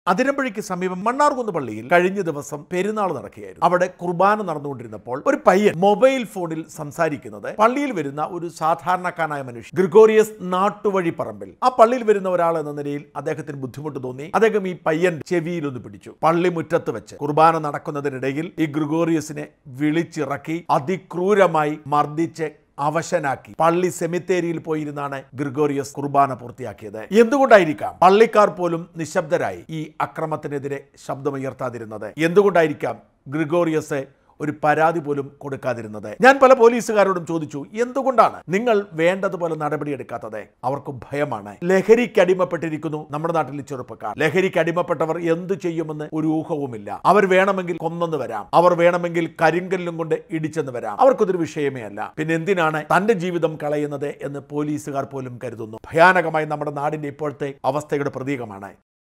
അതിരമ്പുഴയ്ക്ക് സമീപം മണ്ണാർകുന്ന് പള്ളിയിൽ കഴിഞ്ഞ ദിവസം പെരുന്നാൾ നടക്കുകയായിരുന്നു അവിടെ കുർബാന നടന്നുകൊണ്ടിരുന്നപ്പോൾ ഒരു പയ്യൻ മൊബൈൽ ഫോണിൽ സംസാരിക്കുന്നത് പള്ളിയിൽ വരുന്ന ഒരു സാധാരണക്കാരനായ മനുഷ്യൻ ഗ്രിഗോറിയസ് നാട്ടുവഴി പറമ്പിൽ ആ പള്ളിയിൽ വരുന്ന ഒരാൾ എന്ന നിലയിൽ അദ്ദേഹത്തിന് ബുദ്ധിമുട്ട് തോന്നി അദ്ദേഹം ഈ പയ്യൻ ചെവിയിൽ ഒന്ന് പിടിച്ചു പള്ളി മുറ്റത്ത് വെച്ച് കുർബാന നടക്കുന്നതിനിടയിൽ ഈ ഗ്രിഗോറിയസിനെ വിളിച്ചിറക്കി അതിക്രൂരമായി മർദ്ദിച്ച് അവശനാക്കി പള്ളി സെമിത്തേരിയിൽ പോയിരുന്നാണ് ഗ്രിഗോറിയസ് കുർബാന പൂർത്തിയാക്കിയത് എന്തുകൊണ്ടായിരിക്കാം പള്ളിക്കാർ പോലും നിശബ്ദരായി ഈ അക്രമത്തിനെതിരെ ശബ്ദമുയർത്താതിരുന്നത് എന്തുകൊണ്ടായിരിക്കാം ഗ്രിഗോറിയസ് ഒരു പരാതി പോലും കൊടുക്കാതിരുന്നത് ഞാൻ പല പോലീസുകാരോടും ചോദിച്ചു എന്തുകൊണ്ടാണ് നിങ്ങൾ വേണ്ടതുപോലെ നടപടിയെടുക്കാത്തത് അവർക്ക് ഭയമാണ് ലഹരിക്ക് അടിമപ്പെട്ടിരിക്കുന്നു നമ്മുടെ നാട്ടിലെ ചെറുപ്പക്കാർ ലഹരിക്ക് അടിമപ്പെട്ടവർ എന്തു ചെയ്യുമെന്ന് ഒരു ഊഹവുമില്ല അവർ വേണമെങ്കിൽ കൊന്നെന്ന് വരാം അവർ വേണമെങ്കിൽ കരിങ്കല്ലും കൊണ്ട് ഇടിച്ചെന്ന് വരാം അവർക്കൊതൊരു വിഷയമേ അല്ല പിന്നെ എന്തിനാണ് തന്റെ ജീവിതം കളയുന്നത് എന്ന് പോലീസുകാർ പോലും കരുതുന്നു ഭയാനകമായി നമ്മുടെ നാടിന്റെ ഇപ്പോഴത്തെ അവസ്ഥയുടെ പ്രതീകമാണ്